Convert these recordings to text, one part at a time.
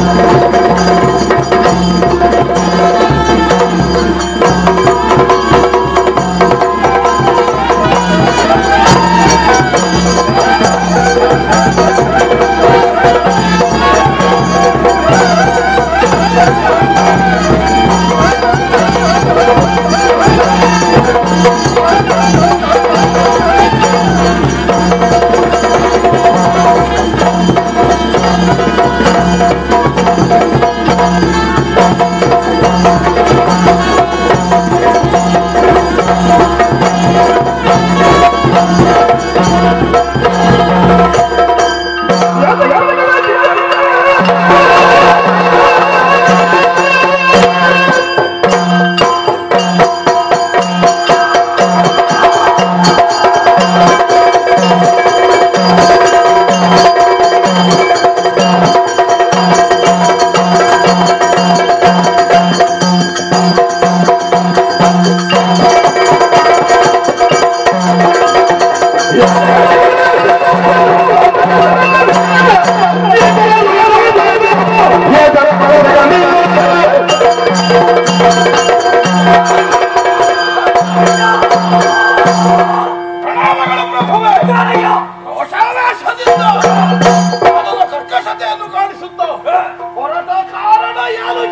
ಪ್ರಣಾಮಗಳು ಪ್ರಭುವೇ ರೋಷಾವೇಶದಿಂದ ಅದರ ಕರ್ಕಶತೆಯನ್ನು ಕಾಣಿಸುತ್ತ ಹೊರಟ ಕಾರಣ ಯಾರು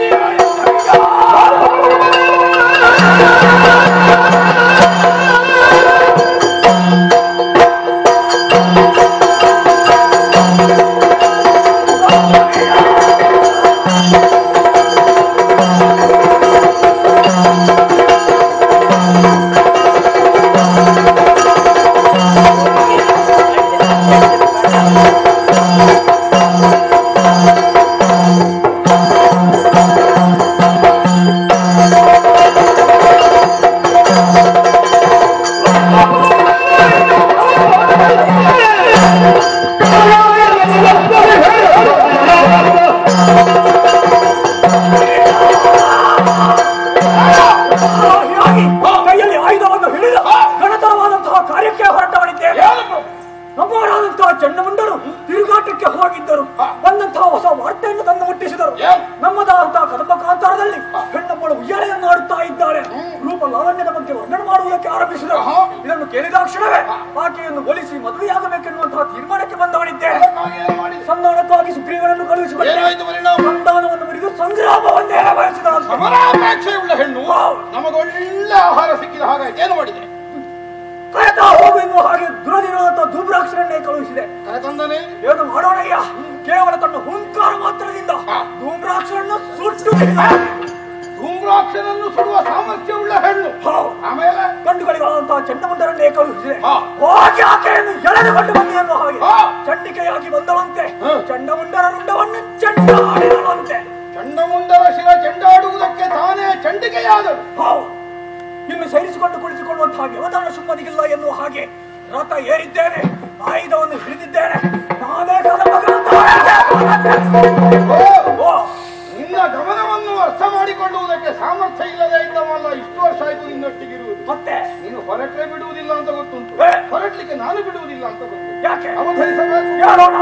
ಹೀಗಾಗಿ ಕೈಯಲ್ಲಿ ಆಯುಧವನ್ನು ಹಿಡಿದು ಗಣತರವಾದಂತಹ ಕಾರ್ಯಕ್ಕೆ ಹೊರಟವನಿದ್ದೇನೆ ಯಾರು ಪ್ರಭು? ನಮ್ಮವರಾದಂತಹ ಚಂಡಮುಂಡರು ತಿರುಗಾಟಕ್ಕೆ ಹೋಗಿದ್ದರು ಬಂದಂತಹ ಹೊಸ ವಾರ್ತೆಯನ್ನು ತಂದು ಮುಟ್ಟಿಸಿದರು ಏನು? ನಮ್ಮದಾದಂತಹ ಕದಪಕಾಂತರದಲ್ಲಿ ಹೆಣ್ಣೊಬ್ಬಳು ಉಯ್ಯಾಲೆಯನ್ನು ಆಡುತ್ತಾ ಇದ್ದಾಳೆ ರೂಪ ಲಾವಣ್ಯದ ಬಗ್ಗೆ ವರ್ಣನೆ ಮಾಡುವುದಕ್ಕೆ ಆರಂಭಿಸಿದರು ಆಹಾ. ಇದನ್ನು ಕೇಳಿದಾಕ್ಷಣವೇ ಆಕೆಯನ್ನು ಒಲಿಸಿ ಮದುವೆಯಾಗಬೇಕೆನ್ನುವಂತಹ ತೀರ್ಮಾನಕ್ಕೆ ಬಂದವನಿದ್ದೇನೆ ಅದಕ್ಕಾಗಿ ಏನು ಮಾಡಿದೆ? ಸಂಧಾನಕ್ಕಾಗಿ ಸುಗ್ರೀವನನ್ನು ಕಳುಹಿಸಿಕೊಟ್ಟೆ ಏನಾಯ್ತು ಪರಿಣಾಮ ಸಂಧಾನವನ್ನು ಮುರಿದು ಸಂಗ್ರಾಮವನ್ನೇ ಬಯಸಿದ ಸಮರಾಪೇಕ್ಷೆಯುಳ್ಳ ಹೆಣ್ಣು ನಮಗೊಳ್ಳೆ ಆಹಾರ ಸಿಕ್ಕಿದ ಹಾಗಾಯ್ತು ಏನು ಮಾಡಿದೆ ಕರೆತಾ ಹೋಗು ಎನ್ನುವ ಹಾಗೆ ದುರದಿರುವಂತ ಧೂಮ್ರಾಕ್ಷರನ್ನೇ ಕಳುಹಿಸಿದೆ ಕರೆತಂದನೆ ಏನು ಮಾಡೋಣಯ್ಯ ಕೇವಲ ತನ್ನ ಹುಂಕಾರ ಮಾತ್ರದಿಂದ ಹಾ. ಧೂಮ್ರಾಕ್ಷರನ್ನು ಸುಟ್ಟು ಬಿಡಿದ. ಧೂಮ್ರಾಕ್ಷನನ್ನು ಸುಡುವ ಸಾಮರ್ಥ್ಯವುಳ್ಳ ಹೆಣ್ಣು ಹೌದು. ಆಮೇಲೆ ಗಂಡುಗಳಿಗಾದಂತಹ ಚಂಡಮುಂಡರನ್ನೇ ಕಳುಹಿಸಿದೆ ಹಾ. ಹೋಗಿ ಆಕೆಯನ್ನು ಎಳೆದುಕೊಂಡು ಬಂದು ಎನ್ನುವ ಹಾಗೆ ಹಾ. ಚಂಡಿಕೆಯಾಗಿ ಬಂದಳಂತೆ ಹಾ. ಚಂಡಮುಂಡರ ರುಂಡವನ್ನು ಚೆಂಡಾಡಿದಳಂತೆ ಚಂಡಮುಂಡರ ಶಿರ ಚೆಂಡಾಡುವುದಕ್ಕೆ ತಾನೇ ಚಂಡಿಕೆಯಾದಳು ಹೌದು. ಇನ್ನು ಸೇರಿಸಿಕೊಂಡು ಕುಳಿತುಕೊಳ್ಳುವಂತಹ ವ್ಯವಧಾನ ಸುಮ್ಮನಿಗಿಲ್ಲ ಎನ್ನುವ ಹಾಗೆ ರಥ ಏರಿದ್ದೇನೆ ಆಯುಧವನ್ನು ಹಿಡಿದಿದ್ದೇನೆ ನಾನೇ ಓ, ನಿನ್ನ ಗಮನವನ್ನು ಅರ್ಥ ಮಾಡಿಕೊಳ್ಳುವುದಕ್ಕೆ ಸಾಮರ್ಥ್ಯ ಇಲ್ಲದೆ ಇದ್ದವಲ್ಲ ಇಷ್ಟು ವರ್ಷ ಆಯ್ತು ನಿನ್ನೊಟ್ಟಿಗಿರುವುದು ಮತ್ತೆ ನೀನು ಹೊರಟ್ರೆ ಬಿಡುವುದಿಲ್ಲ ಅಂತ ಗೊತ್ತುಂಟು ಏ. ಹೊರಟ್ಲಿಕ್ಕೆ ನಾನು ಬಿಡುವುದಿಲ್ಲ ಅಂತ ಗೊತ್ತು ಯಾಕೆ ಅವಧರಿಸಬೇಕು ಯಾರೋಣ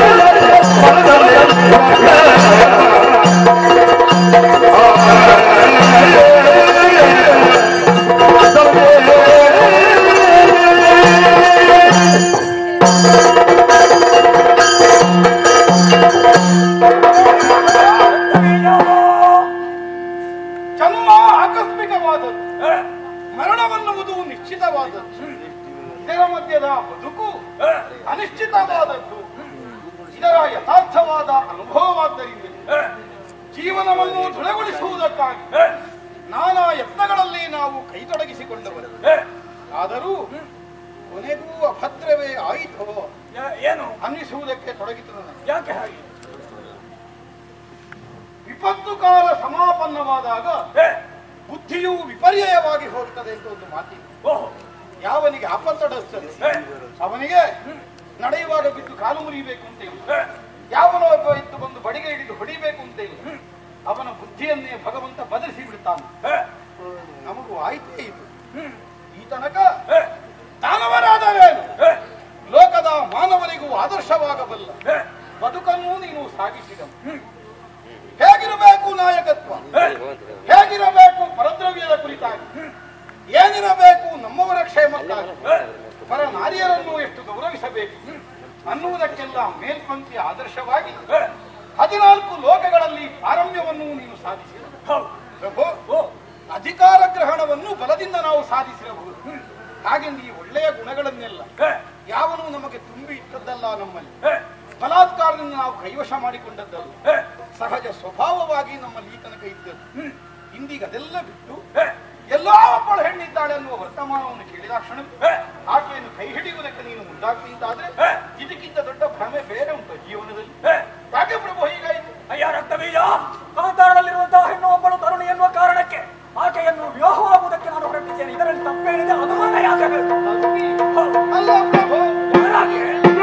Yeah. ನಿಶ್ಚಿತವಾದದ್ದು ಮರಣವನ್ನುವುದು ನಿಶ್ಚಿತವಾದದ್ದು ಇದರ ಮಧ್ಯದ ಬದುಕು ಅನಿಶ್ಚಿತವಾದದ್ದು ಇದರ ಯಥಾರ್ಥವಾದ ಅನುಭವವಾದ್ದರಿಂದ ಜೀವನವನ್ನು ದೃಢಗೊಳಿಸುವುದಕ್ಕಾಗಿ ನಾನಾ ಯತ್ನಗಳಲ್ಲಿ ನಾವು ಕೈ ತೊಡಗಿಸಿಕೊಂಡವರು ಆದರೂ ಕೊನೆಗೂ ಅಭದ್ರವೇ ಆಯಿತು ಏನು ಅನ್ನಿಸುವುದಕ್ಕೆ ತೊಡಗಿತು ನನಗೆ ಯಾಕೆ ಹಾಗೆ ವಿಪತ್ತು ಕಾಲ ಸಮಾಪನ್ನವಾದಾಗ ಏ, ಬುದ್ಧಿಯು ವಿಪರ್ಯಯವಾಗಿ ಹೋಗ್ತದೆ ಅಂತ ಒಂದು ಮಾತಿದೆ ಓಹೋ ಯಾವನಿಗೆ ಆಪತ್ತಡಿಸ್ತದೆ ಏ, ಅವನಿಗೆ ನಡೆಯುವಾಗ ಬಿದ್ದು ಕಾಲು ಮುರಿಬೇಕು ಅಂತ ಇಲ್ಲ ಏ, ಯಾವನೋ ಒಬ್ಬ ಎದ್ದು ಬಂದು ಬಡಿಗೆ ಹಿಡಿದು ಹೊಡಿಬೇಕು ಅಂತ ಇಲ್ಲ ಅವನ ಬುದ್ಧಿಯನ್ನೇ ಭಗವಂತ ಬದಲಿಸಿ ಬಿಡ್ತಾನೆ ಏ, ನಮಗೂ ಆಯ್ತೇ ಇದು ಹ್ಮ್, ಈ ತನಕ ಏ, ದಾನವರಾದರೇನು ಏ, ಲೋಕದ ಮಾನವರಿಗೂ ಆದರ್ಶವಾಗಬಲ್ಲ ಏ, ಬದುಕನ್ನು ನೀನು ಸಾಗಿಸಿದನು ಹ್ಮ್, ಹೇಗಿರಬೇಕು ನಾಯಕತ್ವ ಏ, ಹೇಗಿರಬೇಕು ಪರದ್ರವ್ಯದ ಕುರಿತಾಗಿ ಏನಿರಬೇಕು ನಮ್ಮವರ ಕ್ಷೇಮಕ್ಕಾಗಿ ಏ, ಪರ ನಾರಿಯರನ್ನು ಎಷ್ಟು ಗೌರವಿಸಬೇಕು ಅನ್ನುವುದಕ್ಕೆಲ್ಲ ಮೇಲ್ಪಂಕ್ತಿ ಆದರ್ಶವಾಗಿ ಏ, ಹದಿನಾಲ್ಕು ಲೋಕಗಳಲ್ಲಿ ಪಾರಮ್ಯವನ್ನು ನೀನು ಸಾಧಿಸಿದ ಹೌದು ಪ್ರಭು ಓ ಅಧಿಕಾರ ಗ್ರಹಣವನ್ನು ಬಲದಿಂದ ನಾವು ಸಾಧಿಸಿರಬಹುದು ಹಾಗೆಂದು ಈ ಒಳ್ಳೆಯ ಗುಣಗಳನ್ನೆಲ್ಲ ಏ, ಯಾವನೂ ನಮಗೆ ತುಂಬಿ ಇಟ್ಟದ್ದಲ್ಲ ನಮ್ಮಲ್ಲಿ ಏ, ಬಲಾತ್ಕಾರದಿಂದ ನಾವು ಕೈವಶ ಮಾಡಿಕೊಂಡದ್ದಲ್ಲ ಏ, ಸಹಜ ಸ್ವಭಾವವಾಗಿ ನಮ್ಮಲ್ಲಿ ಈ ತನಕ ಇದ್ದದ್ದು ಹ್ಮ್, ಇಂದೀಗ ಅದೆಲ್ಲ ಬಿಟ್ಟು ಏ, ಎಲ್ಲೋ ಒಬ್ಬಳು ಹೆಣ್ಣಿದ್ದಾಳೆ ಅನ್ನುವ ವರ್ತಮಾನವನ್ನು ಕೇಳಿದಾಕ್ಷಣ ಏ, ಆಕೆಯನ್ನು ಕೈ ಹಿಡಿಯುವುದಕ್ಕೆ ನೀನು ಮುಂದಾಗ್ತಿ ಅಂತಾದ್ರೆ ಏ. ಇದಕ್ಕಿಂತ ದೊಡ್ಡ ಭ್ರಮೆ ಬೇರೆ ಉಂಟು ಜೀವನದಲ್ಲಿ ಏ, ಯಾಕೆ ಪ್ರಭು ಹೀಗಾಯಿತು ಅಯ್ಯ ರಕ್ತಬೀಜ ಕಾಂತಾರದಲ್ಲಿರುವಂತಹ ಹೆಣ್ಣು ಒಬ್ಬಳು ತರುಣಿ ಎನ್ನುವ ಕಾರಣಕ್ಕೆ ಆಕೆಯನ್ನು ವಿವಾಹವಾಗುವುದಕ್ಕೆ ನಾನು ಹೊರಟಿದ್ದೇನೆ ಇದರಲ್ಲಿ ತಪ್ಪೇನಿದೆ ಅನುಮಾನ ಯಾಕೆ ಬೇಕು ಹೌದು. ಅಲ್ಲ ಪ್ರಭು ಯಾರಾಗಿ?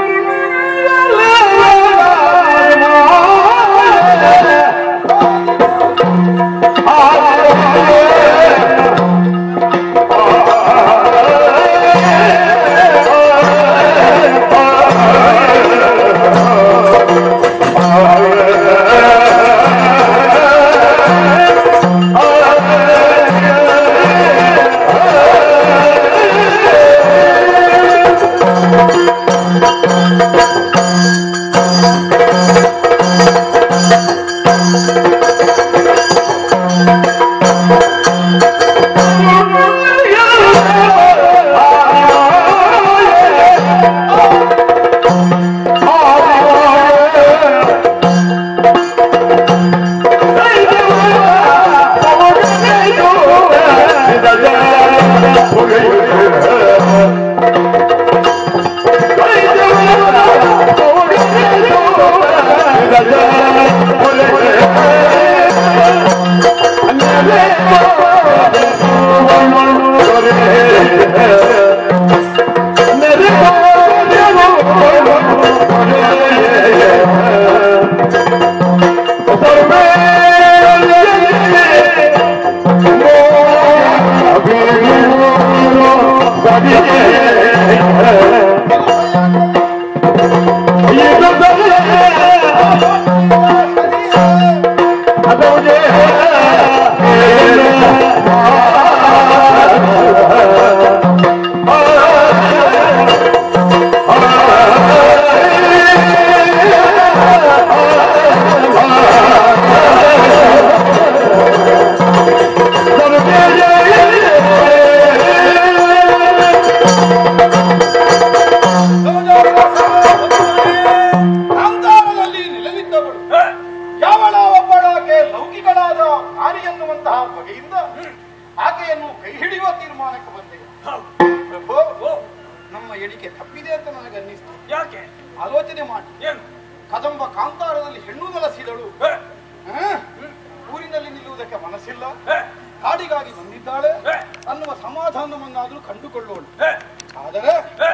ಕಾಂತಾರದಲ್ಲಿ ನಿಲವಿದ್ದವಳು ಏ, ಯಾವಳ ಒಬ್ಬಳಾಕೆ ಲೌಕಿಕಳಾದ ನಾರಿ ಎನ್ನುವಂತಹ ಬಗೆಯಿಂದ ಆಕೆಯನ್ನು ಕೈ ಹಿಡಿಯುವ ತೀರ್ಮಾನಕ್ಕೆ ಬಂದಿದೆ ಹೌದು. ಪ್ರಭು ಓ, ನಮ್ಮ ಎಣಿಕೆ ತಪ್ಪಿದೆ ಅಂತ ನನಗೆ ಅನ್ನಿಸ್ತು ಯಾಕೆ ಆಲೋಚನೆ ಮಾಡಿ ಏನು ಕದಂಬ ಕಾಂತಾರದಲ್ಲಿ ಹೆಣ್ಣು ನೆಲೆಸಿದಳು ಏ, ಆ? ಊರಿನಲ್ಲಿ ನಿಲ್ಲುವುದಕ್ಕೆ ಮನಸ್ಸಿಲ್ಲ ಏ, ಕಾಡಿಗಾಗಿ ಬಂದಿದ್ದಾಳೆ ಏ. ಅನ್ನುವ ಸಮಾಧಾನವನ್ನಾದರೂ ಕಂಡುಕೊಳ್ಳೋಣ ಏ, ಆದರೆ ಏ,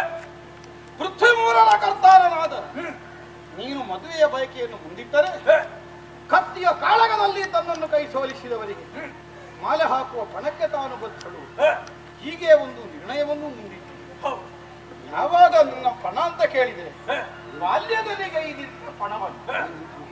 ಪೃಥ್ವಿಮೂರನ ಕರ್ತಾರನಾದ ಹ್ಮ್, ನೀನು ಮದುವೆಯ ಬಯಕೆಯನ್ನು ಮುಂದಿಟ್ಟರೆ ಏ, ಕತ್ತಿಯ ಕಾಳಗದಲ್ಲಿ ತನ್ನನ್ನು ಕೈ ಸೋಲಿಸಿದವರಿಗೆ ಹ್ಮ್, ಮಾಲೆ ಹಾಕುವ ಪಣಕ್ಕೆ ತಾನು ಬಚ್ಚಳು ಏ, ಹೀಗೆ ಒಂದು ನಿರ್ಣಯವನ್ನು ಮುಂದಿಟ್ಟು ಹೌದು. ಯಾವಾಗ ನನ್ನ ಪಣ ಅಂತ ಕೇಳಿದರೆ ಏ, ಬಾಲ್ಯದಲ್ಲಿ ಗೈದಿದ್ದ ಪಣವನ್ನು ಏ,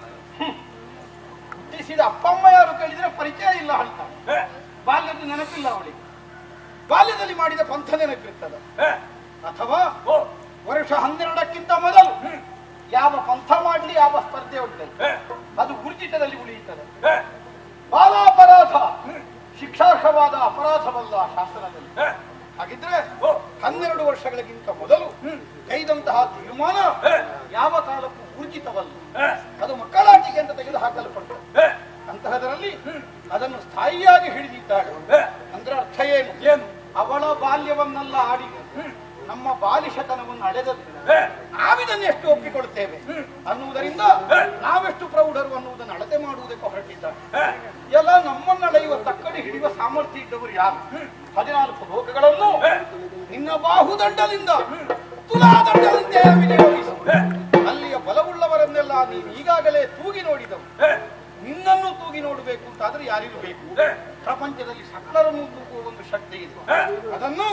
ಹುಟ್ಟಿಸಿದ ಅಪ್ಪಮ್ಮ ಯಾರು ಕೇಳಿದ್ರೆ ಪರಿಚಯ ಇಲ್ಲ ಹೇಳ್ತಾರೆ ಏ, ಬಾಲ್ಯದ ನೆನಪಿಲ್ಲ ಅವಳಿಗೆ ಬಾಲ್ಯದಲ್ಲಿ ಮಾಡಿದ ಪಂಥ ನೆನಪಿರ್ತದೆ ಏ, ಅಥವಾ ಓ, ವರ್ಷ ಹನ್ನೆರಡಕ್ಕಿಂತ ಮೊದಲು ಹ್ಮ್, ಯಾವ ಪಂಥ ಮಾಡಲಿ ಯಾವ ಸ್ಪರ್ಧೆ ಉಂಟಲ್ಲಿ ಏ, ಅದು ಊರ್ಜಿತದಲ್ಲಿ ಉಳಿಯುತ್ತದೆ ಏ, ಬಾಲಾಪರಾಧ ಹ್ಮ್, ಶಿಕ್ಷಾ ದೋಷವಾದ ಅಪರಾಧವಲ್ಲ ಶಾಸನದಲ್ಲಿ ಹ, ಹಾಗಿದ್ರೆ ಓ, ಹನ್ನೆರಡು ವರ್ಷಗಳಿಗಿಂತ ಮೊದಲು ಹ್ಮ್. ಕೈದಂತಹ ತೀರ್ಮಾನ ಹ, ಯಾವ ಕಾಲಕ್ಕೂ ಊರ್ಜಿತವಲ್ಲ ಹ, ಅದು ಮಕ್ಕಳಾಟಿಕೆ ಅಂತ ತೆಗೆದು ಹಾಕಲ್ಪಟ್ಟದ್ದು ಹ, ಅಂತಹದರಲ್ಲಿ ಹ್ಮ್. ಅದನ್ನು ಸ್ಥಾಯಿಯಾಗಿ ಹಿಡಿದಿದ್ದಾಳೆ ಹ, ಅಂದ್ರೆ ಅರ್ಥ ಏನು ಏನು ಅವಳ ಬಾಲ್ಯವನ್ನೆಲ್ಲ ಆಡಿ ಹ್ಮ್. ನಮ್ಮ ಬಾಲಿಶತನವನ್ನು ಅಳೆದದ್ದು ಹ, ನಾವಿದನ್ನು ಎಷ್ಟು ಒಪ್ಪಿಕೊಳ್ತೇವೆ ಹ್ಮ್. ಅನ್ನುವುದರಿಂದ ಹ. ನಾವೆಷ್ಟು ಪ್ರೌಢರು ಅನ್ನುವುದನ್ನು ಅಳತೆ ಮಾಡುವುದಕ್ಕೆ ಹೊರಟಿದ್ದಾರೆ ಹ, ಎಲ್ಲ ನಮ್ಮನ್ನ ಅಳೆಯುವ ತಕ್ಕಡಿ ಹಿಡಿಯುವ ಸಾಮರ್ಥ್ಯ ಇದ್ದವರು ಯಾರು ಹದಿನಾಲ್ಕು ಲೋಕಗಳನ್ನು ಹ, ನಿನ್ನ ಬಾಹುದಂಡದಿಂದ ತುಲಾದಂಡದಂತೆ ವಿನಿಯೋಗಿಸು ಹ, ಅಲ್ಲಿಯ ಬಲವುಳ್ಳವರನ್ನೆಲ್ಲ ನೀನು ಈಗಾಗಲೇ ತೂಗಿ ನೋಡಿದವು ಹ, ನಿನ್ನನ್ನು ತೂಗಿ ನೋಡಬೇಕು ಅಂತಾದ್ರೆ ಯಾರಿರಬೇಕು ಹ, ಪ್ರಪಂಚದಲ್ಲಿ ಸಕಲರನ್ನು ತೂಗುವ ಒಂದು ಶಕ್ತಿ ಇದೆ ಹ, ಅದನ್ನು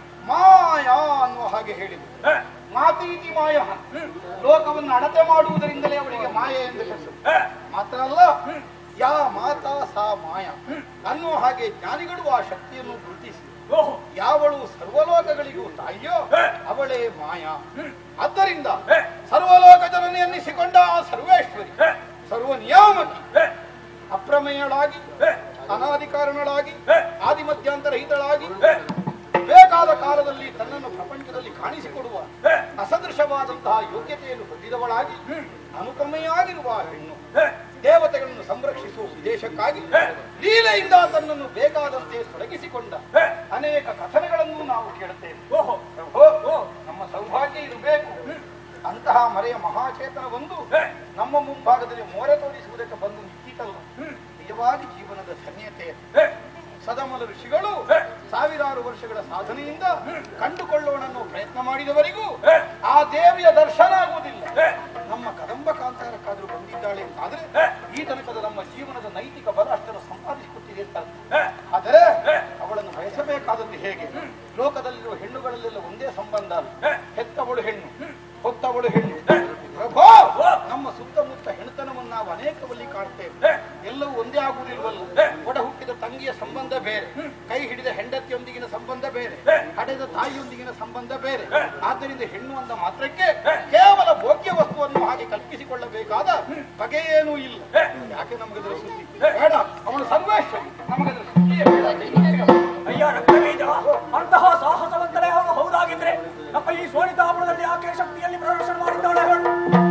ಮಾಯಾ ಅನ್ನುವ ಹಾಗೆ ಹೇಳಿದರು ಹ, ಮಾತೀತಿ ಮಾಯ ಲೋಕವನ್ನು ಅಳತೆ ಮಾಡುವುದರಿಂದಲೇ ಅವಳಿಗೆ ಮಾಯೆ ಎಂದು ಹೆಸರು ಹ, ಮಾತ್ರ ಅಲ್ಲ ಯಾ ಮಾತಾ ಸಾ ಮಾಯ ಅನ್ನುವ ಹಾಗೆ ಜ್ಞಾನಿಗಳು ಆ ಶಕ್ತಿಯನ್ನು ಗುರುತಿಸಿ ಓಹೋ, ಯಾವಳು ಸರ್ವಲೋಕಗಳಿಗೂ ತಾಯಿಯೋ ಹ. ಅವಳೇ ಮಾಯಾ ಹ್ಮ್. ಆದ್ದರಿಂದ ಹ, ಸರ್ವಲೋಕ ಜನನಿ ಎನ್ನಿಸಿಕೊಂಡ ಆ ಸರ್ವೇಶ್ವರಿ ಹ, ಸರ್ವ ನಿಯಾಮಕಿ ಹ, ಅಪ್ರಮೇಯಳಾಗಿ ಹ, ಅನಾದಿಕಾರಣಳಾಗಿ ಹ. ಆದಿ ಮಧ್ಯಾಂತರಹಿತಳಾಗಿ ಹ, ಬೇಕಾದ ಕಾಲದಲ್ಲಿ ತನ್ನನ್ನು ಪ್ರಪಂಚದಲ್ಲಿ ಕಾಣಿಸಿಕೊಡುವ ಹ, ಅಸದೃಶವಾದಂತಹ ಯೋಗ್ಯತೆಯನ್ನು ಹೊಂದಿದವಳಾಗಿ ಅನುಪಮೆಯಾಗಿರುವ ಆ ಹೆಣ್ಣು ಹ, ದೇವತೆಗಳನ್ನು ಸಂರಕ್ಷಿಸುವ ಉದ್ದೇಶಕ್ಕಾಗಿ ಹ. ಲೀಲೆಯಿಂದ ತನ್ನನ್ನು ಬೇಕಾದಂತೆ ತೊಡಗಿಸಿಕೊಂಡ ಹ, ಅನೇಕ ಕಥನಗಳನ್ನು ನಾವು ಕೇಳುತ್ತೇವೆ ಓಹೋ, ಪ್ರಭು ಓ, ನಮ್ಮ ಸೌಭಾಗ್ಯ ಇರಬೇಕು ಅಂತಹ ಮರೆಯ ಮಹಾಚೇತನ ಒಂದು ಹ, ನಮ್ಮ ಮುಂಭಾಗದಲ್ಲಿ ಮೋರೆ ತೋರಿಸುವುದಕ್ಕೆ ಬಂದು ನಿಂತಿತಲ್ಲ ಹ್ಮ್. ನಿಜವಾಗಿ ಜೀವನದ ಧನ್ಯತೆ ಹ, ಸದಮಲ ಋಷಿಗಳು ಹ. ಸಾವಿರಾರು ವರ್ಷಗಳ ಸಾಧನೆಯಿಂದ ಕಂಡುಕೊಳ್ಳೋಣ ಅನ್ನೋ ಪ್ರಯತ್ನ ಮಾಡಿದವರಿಗೂ ಹ, ಆ ದೇವಿಯ ದರ್ಶನ ಆಗುವುದಿಲ್ಲ ಹ, ನಮ್ಮ ಕದಂಬ ಕಾಂತಾರಕ್ಕಾದ್ರೂ ಬಂದಿದ್ದಾಳೆ ಅಂತಾದ್ರೆ ಹ. ಈ ತನಕದ ನಮ್ಮ ಜೀವನದ ನೈತಿಕ ಬಲ ಅಷ್ಟನ್ನು ಸಂಪಾದಿಸಿಕೊಟ್ಟಿದೆ ಅಂತ ಅರ್ಥ. ಹ, ಆದರೆ ಹ. ಅವಳನ್ನು ಬಯಸಬೇಕಾದದ್ದು ಹೇಗೆ ಲೋಕದಲ್ಲಿರುವ ಹೆಣ್ಣುಗಳಲ್ಲೆಲ್ಲ ಒಂದೇ ಸಂಬಂಧ ಅಲ್ಲ ಹ. ಹೆತ್ತವಳು ಹೆಣ್ಣು ಹೊತ್ತವಳು ಹೆಣ್ಣು ಪ್ರಭೋ ಹ. ನಮ್ಮ ಸುತ್ತಮುತ್ತ ಹೆಣ್ಣುತನವನ್ನು ನಾವು ಅನೇಕವಲ್ಲಿ ಕಾಣ್ತೇವೆ ಹ. ಎಲ್ಲವೂ ಒಂದೇ ಆಗುವುದಿಲ್ವಲ್ಲ ಹ. ಒಡ ಹುಟ್ಟಿದ ತಂಗಿಯ ಸಂಬಂಧ ಬೇರೆ ಕೈ ಹಿಡಿದ ಹೆಂಡತಿಯೊಂದಿಗಿನ ಸಂಬಂಧ ಬೇರೆ ಹ. ಹಡೆದ ತಾಯಿಯೊಂದಿಗಿನ ಸಂಬಂಧ ಬೇರೆ ಹ. ಆದ್ದರಿಂದ ಹೆಣ್ಣು ಅಂದ ಮಾತ್ರಕ್ಕೆ ಹ. ಕೇವಲ ಭೋಗ್ಯ ವಸ್ತುವನ್ನು ಹಾಗೆ ಕಲ್ಪಿಸಿಕೊಳ್ಳಬೇಕಾದ ಬಗೆಯೇನೂ ಇಲ್ಲ ಹ. ಯಾಕೆ ನಮಗದರ ಸುದ್ದಿ ಹ. ಬೇಡ ಅವಳು ಸರ್ವೇಶ್ವರಿ ನಮಗದರ ಸುದ್ದಿಯೇ ಬೇಡ ಅಯ್ಯ ರಕ್ತಬೀಜ ಅಂತಹ ಸಾಹಸವಂತರೇ ಅವನು ಹೌದಾಗಿದ್ರೆ ನಮ್ಮ ಈ ಸೋನಿತಾಪುರದಲ್ಲಿ ಆಕೆ ಶಕ್ತಿಯಲ್ಲಿ ಪ್ರದರ್ಶನ ಮಾಡಿದ್ದಾಳೆ ಹೇಳು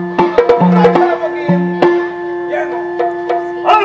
ಪುರಾತನ ಬಗ್ಗೆ ಏನು? ಏನು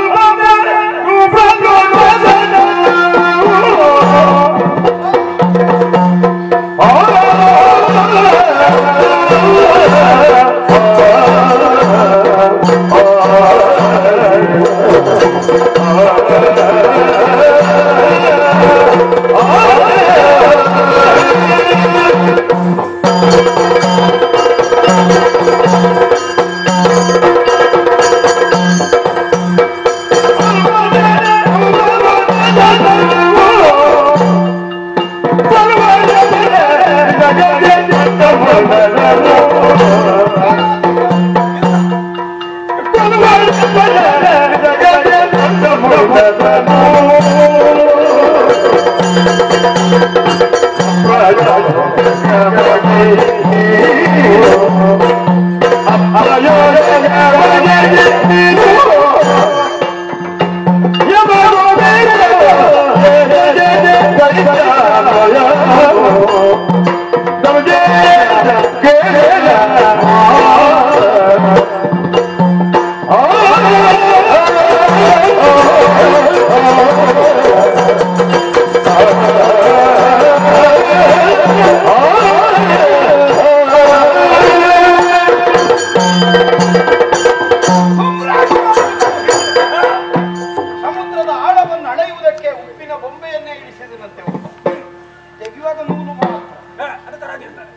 ಸಮುದ್ರದ ಆಳವನ್ನು ಅಳೆಯುವುದಕ್ಕೆ ಉಪ್ಪಿನ ಬೊಂಬೆಯನ್ನೇ ಇಳಿಸಿದನಂತೆ ಒಬ್ಬ ತೆಗೆಯುವಾಗ ನೂಲು ಮಾತ್ರ ಅದು ತರದಿರ್ತಾರೆ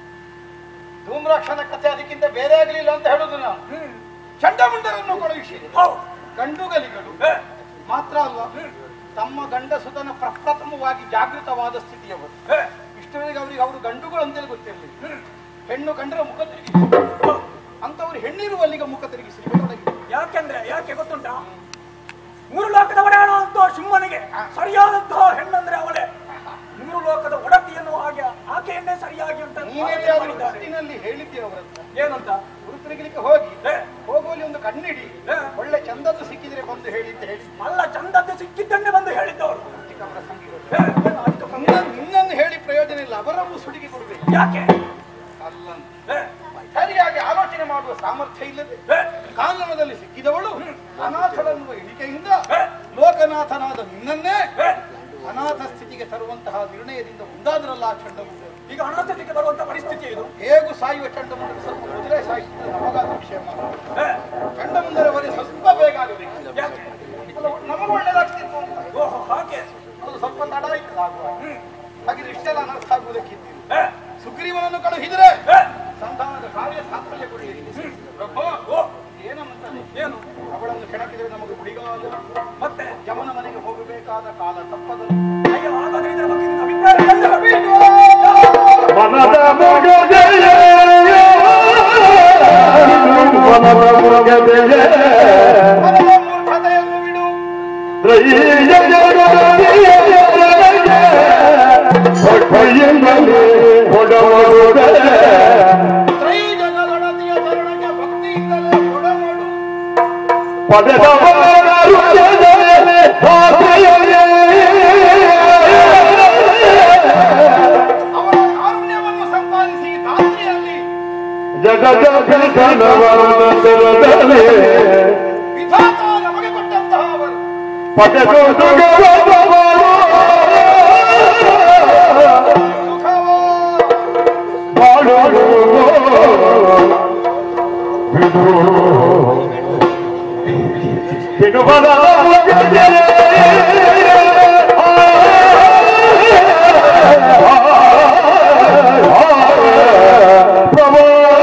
ಧೂಮ್ರಾಕ್ಷನ ಕಥೆ ಅದಕ್ಕಿಂತ ಬೇರೆ ಆಗಲಿಲ್ಲ ಅಂತ ಹೇಳುದು ನಾನು ಹ್ಮ್ ಚಂಡಮುಂಡರನ್ನು ಕಳುಹಿಸಿದೆ ಹೌದು ಗಂಡುಗಲಿಗಳು ಹ, ಮಾತ್ರ ಅಲ್ಲ ತಮ್ಮ ಗಂಡಸುತನ ಪ್ರಪ್ರಥಮವಾಗಿ ಜಾಗೃತವಾದ ಸ್ಥಿತಿಯವರು ಹ, ಇಷ್ಟರವರೆಗೆ ಅವರಿಗೆ ಅವರು ಗಂಡುಗಳು ಅಂತೇಳಿ ಗೊತ್ತಿರಲಿಲ್ಲ ಹ್ಮ್. ಹೆಣ್ಣು ಕಂಡ್ರೆ ಮುಖ ತಿರುಗಿಸಿ ಹೌದು. ಅಂತವ್ರು ಹೆಣ್ಣಿರುವಲ್ಲಿಗೆ ಮುಖ ತಿರುಗಿಸಿ ಯಾಕೆಂದ್ರೆ ಯಾಕೆ ಗೊತ್ತುಂಟಾ ಮೂರು ಲೋಕದ ಒಡೆಯಣ ಅಂತ ಶಿಮ್ಮನಿಗೆ ಸರಿಯಾದಂತಹ ಹೆಣ್ಣಂದ್ರೆ ಅವಳೇ ಮೂರು ಲೋಕದ ಒಡತಿಯನ್ನು ಹಾಗೆ ಆಕೆಯನ್ನೇ ಸರಿಯಾಗಿ ಅಂತ ನೀನೇ ಆಲೋಚನೆ ಮಾಡಿದ್ದಾರೆ. ಹೊತ್ತಿನಲ್ಲಿ ಹೇಳಿದ್ದೆ ಅವರತ್ರ ಏನಂತ ಗುರು ತಿರುಗಲಿಕ್ಕೆ ಹೋಗಿ ಹೇ, ಹೋಗುವಲ್ಲಿ ಒಂದು ಕಣ್ಣಿಡಿ ಹೇ. ಒಳ್ಳೆ ಚಂದದ್ದು ಸಿಕ್ಕಿದ್ರೆ ಬಂದು ಹೇಳಿ ಅಂತ ಹೇಳಿ ಅಲ್ಲ ಚಂದದ್ದು ಸಿಕ್ಕಿದ್ದನ್ನೇ ಬಂದು ಹೇಳಿದ್ದವರು ಚಿಕ್ಕಮ್ಮ ಯಾಕೆ ಅಲ್ಲಂತೆ ಏ, ಸರಿಯಾಗಿ ಆಲೋಚನೆ ಮಾಡುವ ಸಾಮರ್ಥ್ಯ ಇಲ್ಲದೆ ಏ, ಕಾನನದಲ್ಲಿ ಸಿಕ್ಕಿದವಳು ಅನಾಥಳೆನ್ನುವ ಎಣಿಕೆಯಿಂದ ಏ, ಲೋಕನಾಥನಾದ ನಿನ್ನನ್ನೇ ಏ, ಅನಾಥ ಸ್ಥಿತಿಗೆ ತರುವಂತಹ ನಿರ್ಣಯದಿಂದ ಮುಂದಾದ್ರಲ್ಲ ಆ ಚಂಡಮುಂಡ ಈಗ ಅನಾಥತೆಗೆ ಬರುವಂತ ಪರಿಸ್ಥಿತಿ ಇದು ಹೇಗೂ ಸಾಯುವ ಚಂಡಮುಂಡ ಸ್ವಲ್ಪ ಮೊದಲೇ ಸಾಯಿಸಿದ್ರೆ ನಮಗಾದ ವಿಷಯ ಮಾತ್ರ ಏ, ಚಂಡಮುಂಡರವರೆ ಸ್ವಲ್ಪ ಬೇಗ ಆಗಬೇಕು ಯಾಕೆ ಅಲ್ಲ, ನಮಗೆ ಒಳ್ಳೇದಾಗ್ತಿತ್ತು ಅಂತ ಓಹೋ ಹಾಗೆ ಅದು ಸ್ವಲ್ಪ ತಡ ಆಯ್ತು ಆಗುವ ಹ್ಮ್. ಹಾಗೆ ಇಷ್ಟೆಲ್ಲ ಅನರ್ಥ ಆಗುವುದಕ್ಕಿತ್ತು ಏ, ಸುಗ್ರೀವನನ್ನು ಕಳುಹಿದ್ರೆ ಏ, ಸಂತಾನದ ಕಾರ್ಯ ಸಾಫಲ್ಯ ಕೊಡಲಿದೆ ಪ್ರಭು ಓ, ಏನಂತಾನೆ ಏನು ಅವಳನ್ನು ಕೆಣಕಿದರೆ ನಮಗೆ ಗುಡಿಗಾಲು ಮತ್ತೆ ಯಮನ ಮನೆಗೆ ಹೋಗಬೇಕಾದ ಕಾಲ ತಪ್ಪದು ಅಯ್ಯೋ ಹಾಗಾದ್ರೆ ಇದರ ಬಗ್ಗೆ ನಿನ್ನ ಅಭಿಪ್ರಾಯ ಏನು? ಮನದ ಮುಗದೆಯೇ ಮನದ ಮುಗದೆಯೇ ಮನದ ಮೂರ್ಖತೆಯನ್ನು ಬಿಡು ಕೈಯಿಂದಲೇ ಹೊಡವರುಡೆ ತ್ರೈ ಜಗದೊಡತಿಯ ಚರಣಕ್ಕೆ ಭಕ್ತಿಯಿಂದಲೇ ಕೊಡಮಾಡು ಪಡೆದವರ ಹೃದಯದಲ್ಲಿ ಪಾತ್ರೆಯೇ ಅವರ ಕಾರುಣ್ಯವನ್ನು ಸಂಪಾದಿಸಿ ದಾತ್ರಿಯಲ್ಲಿ ಜಗಜಗನವರದಲ್ಲಿ ವಿಧಾತ ನಮಗೆ ಕೊಟ್ಟಂತಹ ಅವರು ಪಡೆದು ಸುಖವೋ ಬಿಡುವನ ಪ್ರಭು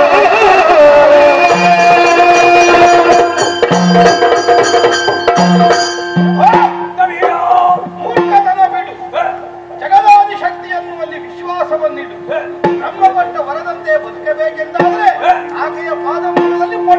ಕವಿಯೋ. ಮೂರ್ಖತನ ಬಿಡು ಏ, ಜಗದಾದಿ ಶಕ್ತಿ ಎನ್ನುವಲ್ಲಿ ವಿಶ್ವಾಸವನ್ನಿಡು ಏ, ಬ್ರಹ್ಮಪಟ್ಟ ವರದಂತೆ ಬದುಕಬೇಕೆಂದಾದ್ರೆ ಆಕೆಯ ಪಾದ ಮೂಲದಲ್ಲಿ ಮೊಡ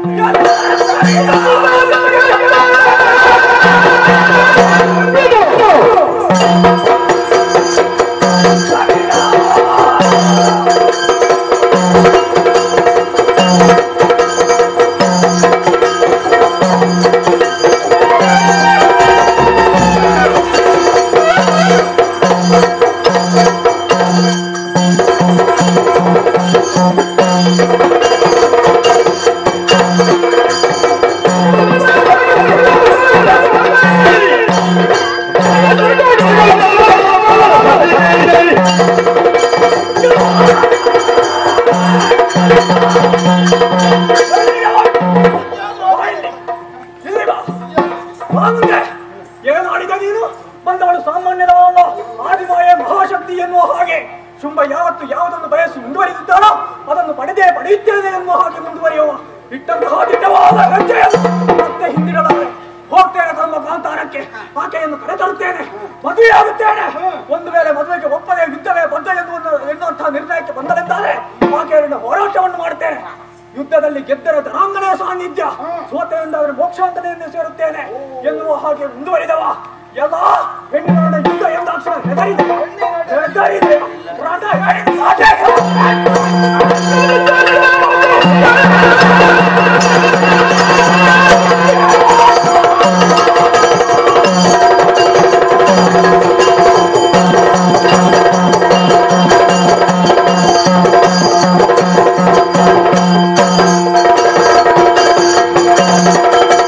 ಇಲ್ಲಿ ಬಾ. ಬಾ ಮುಂದೆ. ಏನು ಆಡಿದ ನೀನು ಬಂದವಳು ಸಾಮಾನ್ಯದವಲ್ಲ ಆದಿಮಾಯೆ ಮಹಾಶಕ್ತಿ ಎನ್ನುವ ಹಾಗೆ ಶುಂಭ ಯಾವತ್ತು ಯಾವುದನ್ನು ಬಯಸಿ ಮುಂದುವರಿಸುತ್ತಾನೋ ಅದನ್ನು ಪಡೆದೇ ಪಡೆಯುತ್ತೇನೆ ಎನ್ನುವ ಹಾಗೆ ಮುಂದುವರಿಯುವ ಇಟ್ಟಂತಹ ದಿಟ್ಟವಾದ ಹೆಜ್ಜೆಯನ್ನು ಮತ್ತೆ ಹಿಂದಿಡಲಾರೆ ಹೋಗ್ತೇನೆ ತಮ್ಮ ಕಾಂತಾರಕ್ಕೆ ಆಕೆಯನ್ನು ಕರೆತರುತ್ತೇನೆ ಮದುವೆಯಾಗುತ್ತೇನೆ ಒಂದು ವೇಳೆ ಮದುವೆಗೆ ಒಪ್ಪದೆ ಯುದ್ಧವೇ ಬದ್ಧ ಎನ್ನುವ ಎನ್ನುವಂತಹ ನಿರ್ಣಯಕ್ಕೆ ಬಂದರೆಂದಾದರೆ ಆಕೆಯರಿಂದ ಹೋರಾಟವನ್ನು ಮಾಡುತ್ತೇನೆ ಯುದ್ಧದಲ್ಲಿ ಗೆದ್ದರ ಧನಾಂಗನ ಸಾನ್ನಿಧ್ಯ ಸೋತೆಯಿಂದ ಅವರು ಮೋಕ್ಷಾಂತನೆಯನ್ನು ಸೇರುತ್ತೇನೆ ಎನ್ನುವ ಹಾಗೆ ಮುಂದುವರಿದವ ಎಲ್ಲ ಹೆಣ್ಣಿನ ಯುದ್ಧ ಎಂದಾಕ್ಷಣ ಹೆದರಿದೆ ಹೆದರಿದೆ ಪ್ರಾಣ ಹೇಳಿದ ಮಾತೆ.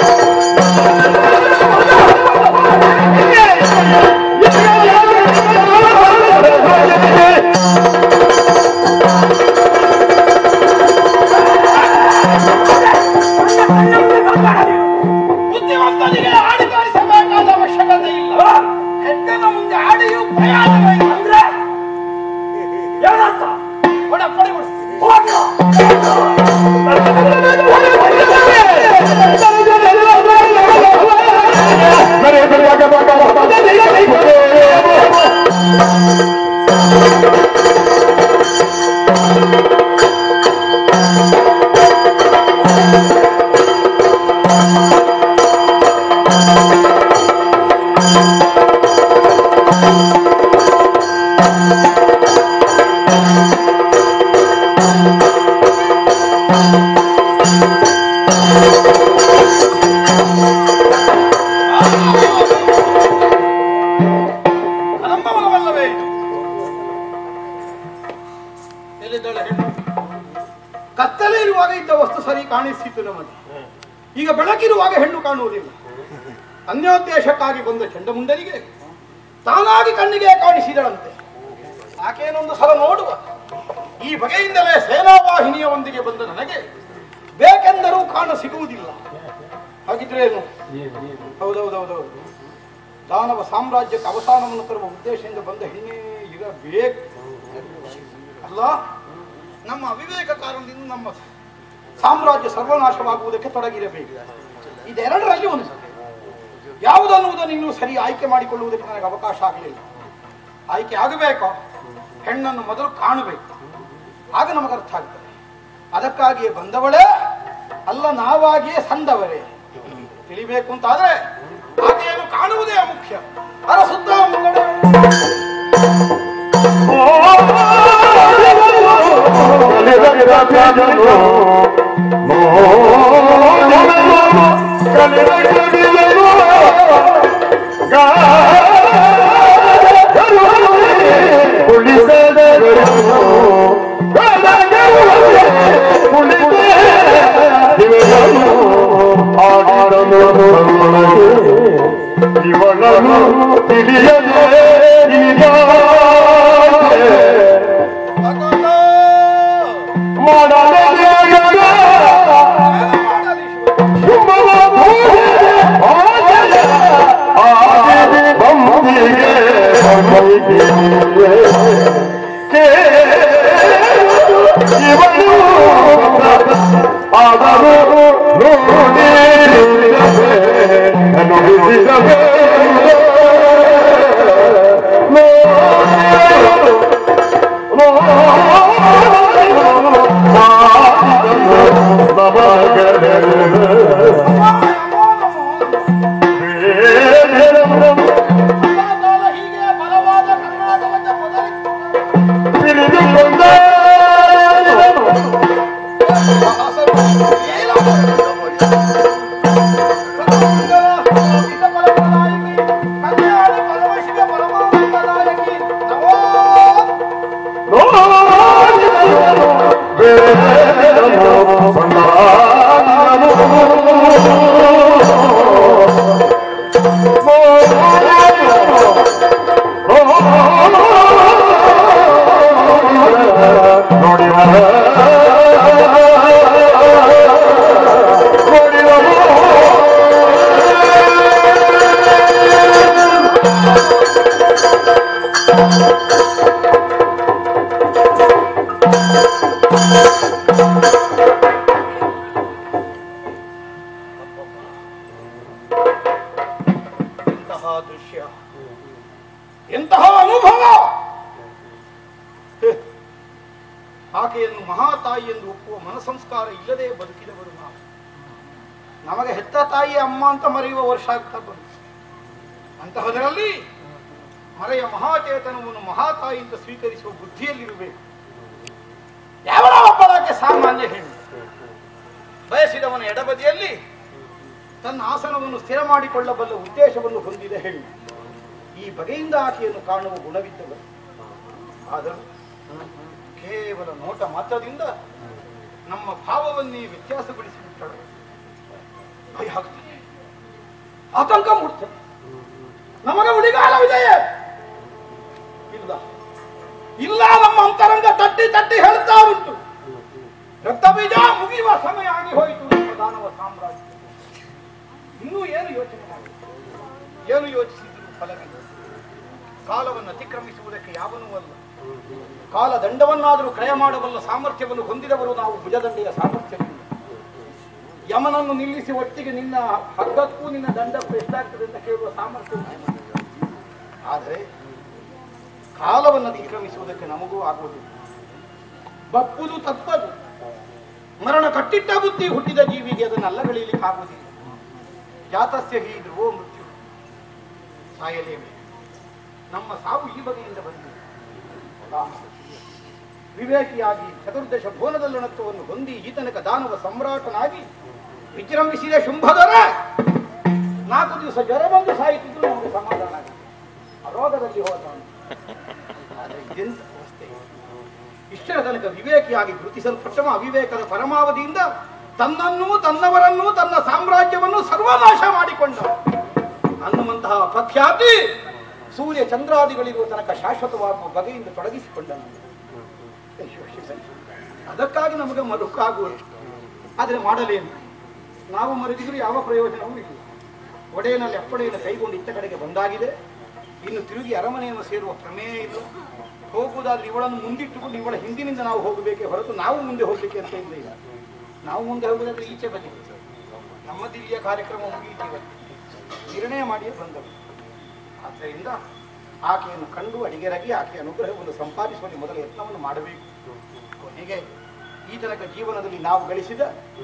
Yeah. ವಸ್ತು ಸರಿ ಕಾಣಿಸಿತು ನಮಗೆ ಈಗ ಬೆಳಕಿರುವಾಗ ಹೆಣ್ಣು ಕಾಣುವುದಿಲ್ಲ ಅನ್ಯೋದ್ದೇಶಕ್ಕಾಗಿ ಬಂದ ಚಂಡಮುಂಡನಿಗೆ ತಾನಾಗಿ ಕಣ್ಣಿಗೆ ಕಾಣಿಸಿದಳಂತೆ ಆಕೆಯನ್ನೊಂದು ಸಲ ನೋಡುವ ಈ ಬಗೆಯಿಂದಲೇ ಸೇನಾವಾಹಿನಿಯವೊಂದಿಗೆ ಬಂದ ನನಗೆ ಬೇಕೆಂದರೂ ಕಾಣ ಸಿಗುವುದಿಲ್ಲ ಹಾಗಿದ್ರೇನು ಹೌದೌದೌದೌದು ದಾನವ ಸಾಮ್ರಾಜ್ಯಕ್ಕೆ ಅವಸಾನವನ್ನು ತರುವ ಉದ್ದೇಶದಿಂದ ಬಂದ ಹೆಣ್ಣೆ ಇರಬೇಕು ಅಲ್ಲ ನಮ್ಮ ಅವಿವೇಕ ಕಾರಣದಿಂದ ನಮ್ಮ ಸಾಮ್ರಾಜ್ಯ ಸರ್ವನಾಶವಾಗುವುದಕ್ಕೆ ತೊಡಗಿರಬೇಕು ಇದೆರಡರಲ್ಲಿ ಒಂದು ಯಾವುದನ್ನುವುದನ್ನು ಇನ್ನೂ ಸರಿ ಆಯ್ಕೆ ಮಾಡಿಕೊಳ್ಳುವುದಕ್ಕೆ ನನಗೆ ಅವಕಾಶ ಆಗಲಿಲ್ಲ ಆಯ್ಕೆ ಆಗಬೇಕು ಹೆಣ್ಣನ್ನು ಮೊದಲು ಕಾಣಬೇಕು ಆಗ ನಮಗೆ ಅರ್ಥ ಆಗ್ತದೆ ಅದಕ್ಕಾಗಿಯೇ ಬಂದವಳೇ ಅಲ್ಲ ನಾವಾಗಿಯೇ ಸಂದವರೇ ತಿಳಿಬೇಕು ಅಂತಾದ್ರೆ ಆಕೆಯನ್ನು ಕಾಣುವುದೇ ಮುಖ್ಯ ಅರ ಸುತ್ತ ಮುಂಗಡೆ ಇವಳನ್ನು ತಿಳಿಯಲೇ ಈಗ ಆದರೂ ಕಾಲ ಹೀಗೆ ಬಲವಾದ ಕರ್ನಾಟಕದ ಮೊದಲಿಗೆ ನೋಡಿ ಎಂತಹ ದೃಶ್ಯ ಎಂತಹ ಅನುಭವ ಹೆ, ಆಕೆಯನ್ನು ಮಹಾತಾಯಿ ಎಂದು ಒಪ್ಪುವ ಮನಸಂಸ್ಕಾರ ಇಲ್ಲದೆ ಬದುಕಿದವರು ನಾವು ನಮಗೆ ಹೆತ್ತ ತಾಯಿ ಅಮ್ಮ ಅಂತ ಮರೆಯುವ ವರ್ಷ ಆಗ್ತಾ ಬಂತು ಅಂತಹದರಲ್ಲಿ ಮರೆಯ ಮಹಾಚೇತನವನ್ನು ಮಹಾತಾಯಿ ಅಂತ ಸ್ವೀಕರಿಸುವ ಬುದ್ಧಿಯಲ್ಲಿರಬೇಕು ಯಾವ ಒಬ್ಬಳಕ್ಕೆ ಸಾಮಾನ್ಯ ಹೆಣ್ಣು ಬಯಸಿದವನ ಎಡಬದಿಯಲ್ಲಿ ತನ್ನ ಆಸನವನ್ನು ಸ್ಥಿರ ಮಾಡಿಕೊಳ್ಳಬಲ್ಲ ಉದ್ದೇಶವನ್ನು ಹೊಂದಿದ ಹೆಣ್ಣು ಈ ಬಗೆಯಿಂದ ಆಕೆಯನ್ನು ಕಾಣುವ ಗುಣವಿದ್ದವರು ಆದರೂ ಕೇವಲ ನೋಟ ಮಾತ್ರದಿಂದ ನಮ್ಮ ಭಾವವನ್ನೇ ವ್ಯತ್ಯಾಸಗೊಳಿಸಿಬಿಟ್ಟಳು ಭಯ ಆಗ್ತದೆ ಆತಂಕ ಮೂಡ್ತದೆ ನಮಗೆ ಉಳಿಗಾಲವಿದೆಯೇ ಇಲ್ಲ ಇಲ್ಲ ನಮ್ಮ ಅಂತರಂಗ ತಟ್ಟಿ ತಟ್ಟಿ ಹೇಳ್ತಾ ಉಂಟು ರಕ್ತ ಬೀಜ ಮುಗಿಯುವ ಸಮಯ ಆಗಿ ಹೋಯಿತು ನಮ್ಮ ದಾನವ ಸಾಮ್ರಾಜ್ಯ ಇನ್ನೂ ಏನು ಯೋಚನೆ ಮಾಡಿ ಏನು ಯೋಚಿಸಿದ್ರು ಫಲವಿಲ್ಲ ಕಾಲವನ್ನು ಅತಿಕ್ರಮಿಸುವುದಕ್ಕೆ ಯಾವನೂ ಅಲ್ಲ ಕಾಲ ದಂಡವನ್ನಾದರೂ ಕ್ರಯ ಮಾಡಬಲ್ಲ ಸಾಮರ್ಥ್ಯವನ್ನು ಹೊಂದಿದವರು ನಾವು ಭುಜದಂಡೆಯ ಸಾಮರ್ಥ್ಯವಿಲ್ಲ ಯಮನನ್ನು ನಿಲ್ಲಿಸಿ ಒಟ್ಟಿಗೆ ನಿನ್ನ ಹಗ್ಗಕ್ಕೂ ನಿನ್ನ ದಂಡಕ್ಕೂ ಎಷ್ಟಾಗ್ತದೆ ಅಂತ ಕೇಳುವ ಸಾಮರ್ಥ್ಯ ಉಂಟು. ಆದರೆ ಕಾಲವನ್ನು ಅತಿಕ್ರಮಿಸುವುದಕ್ಕೆ ನಮಗೂ ಆಗುವುದಿಲ್ಲ ಬಪ್ಪುದು ತಪ್ಪದು ಮರಣ ಕಟ್ಟಿಟ್ಟ ಬುದ್ಧಿ ಹುಟ್ಟಿದ ಜೀವಿಗೆ ಅದನ್ನು ಅಲ್ಲಗಳೆಯಲಿಕ್ಕೆ ಆಗುವುದಿಲ್ಲ ಜಾತಸ್ಯ ಹಿ ಧ್ರುವೋ ಮೃತ್ಯು ಸಾಯಲೇಬೇಕು ನಮ್ಮ ಸಾವು ಈ ಬಗೆಯಿಂದ ಬಂದಿದೆ ಹೌದಾ? ವಿವೇಕಿಯಾಗಿ ಚತುರ್ದಶ ಭುವನದಲ್ಲಣತ್ವವನ್ನು ಹೊಂದಿ ಈ ತನಕ ದಾನವ ಸಮ್ರಾಟನಾಗಿ ವಿಜೃಂಭಿಸಿದ ಶುಂಭದರ ನಾಲ್ಕು ದಿವಸ ಜ್ವರ ಬಂದು ಸಾಯಿತಿದ್ರು ನಮಗೆ ಸಮಾಧಾನ ಆಗಿದೆ. ಆ ರೋಗದಲ್ಲಿ ಹೋದ ಆದರೆ ಇದೆಂತ ಅವಸ್ಥೆ ಇಷ್ಟರ ತನಕ ವಿವೇಕಿಯಾಗಿ ಗುರುತಿಸಲ್ಪಟ್ಟವ ಅವಿವೇಕದ ಪರಮಾವಧಿಯಿಂದ ತನ್ನನ್ನು ತನ್ನವರನ್ನು ತನ್ನ ಸಾಮ್ರಾಜ್ಯವನ್ನು ಸರ್ವನಾಶ ಮಾಡಿಕೊಂಡ ಅನ್ನುವಂತಹ ಅಪಖ್ಯಾತಿ ಸೂರ್ಯ ಚಂದ್ರಾದಿಗಳಿರುವ ತನಕ ಶಾಶ್ವತವಾಗುವ ಬಗೆಯಿಂದ ತೊಡಗಿಸಿಕೊಂಡನು ಅಯ್ಯೋ ಶಿವನೇ. ಅದಕ್ಕಾಗಿ ನಮಗೆ ಮರುಕಾಗುವುದು ಆದರೆ ಮಾಡಲೇನು ನಾವು ಮರೆದಿದ್ರು ಯಾವ ಪ್ರಯೋಜನವೂ ಇಲ್ಲ ಒಡೆಯನಲ್ಲಿ ಅಪ್ಪಡೆಯನ್ನು ಕೈಗೊಂಡು ಇತ್ತ ಕಡೆಗೆ ಬಂದಾಗಿದೆ ಇನ್ನು ತಿರುಗಿ ಅರಮನೆಯನ್ನು ಸೇರುವ ಪ್ರಮೇಯ ಇಲ್ಲ ಹೋಗುವುದಾದ್ರೆ ಇವಳನ್ನು ಮುಂದಿಟ್ಟುಕೊಂಡು ಇವಳ ಹಿಂದಿನಿಂದ ನಾವು ಹೋಗಬೇಕೇ ಹೊರತು ನಾವು ಮುಂದೆ ಹೋಗ್ಲಿಕ್ಕೆ ಅಂತ ಇಲ್ಲ ಈಗ ನಾವು ಮುಂದೆ ಹೋಗುವುದಾದ್ರೆ ಈಚೆ ಬದಿ ನಮ್ಮ ದಿಲ್ಲಿಯ ಕಾರ್ಯಕ್ರಮ ಮುಗಿಯುತ್ತಿದೆ ನಿರ್ಣಯ ಮಾಡಿಯೇ ಬಂದವು ಆದ್ದರಿಂದ ಆಕೆಯನ್ನು ಕಂಡು ಅಡಿಗೆರಾಗಿ ಆಕೆಯ ಅನುಗ್ರಹವನ್ನು ಸಂಪಾದಿಸುವಲ್ಲಿ ಮೊದಲ ಯತ್ನವನ್ನು ಮಾಡಬೇಕು ಕೊನೆಗೆ ಈ ತನಕ ಜೀವನದಲ್ಲಿ ನಾವು ಗಳಿಸಿದ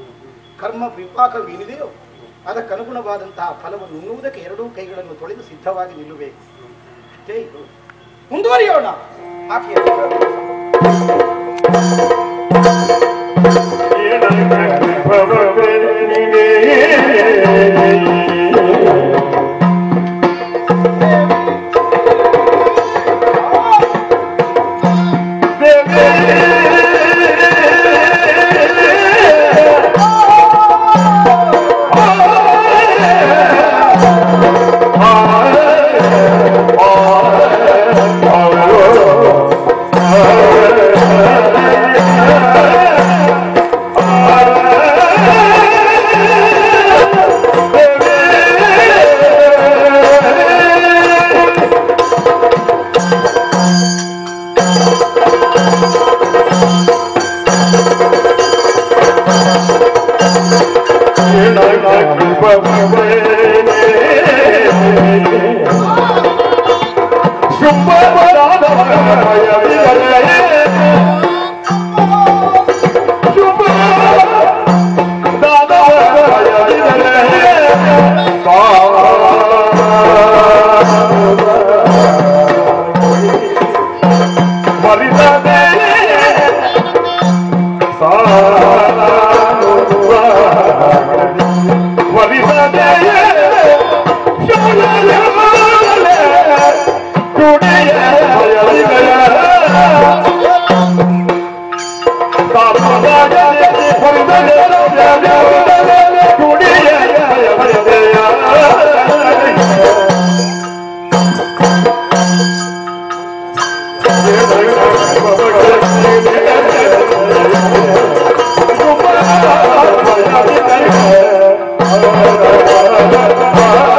ಕರ್ಮ ವಿಪಾಕವೇನಿದೆಯೋ ಅದಕ್ಕನುಗುಣವಾದಂತಹ ಫಲವನ್ನು ಉಣ್ಣುವುದಕ್ಕೆ ಎರಡೂ ಕೈಗಳನ್ನು ತೊಳೆದು ಸಿದ್ಧವಾಗಿ ನಿಲ್ಲಬೇಕು ಅಷ್ಟೇ ಇದು ಮುಂದುವರಿಯೋಣ ಆಕೆಯ Thank you.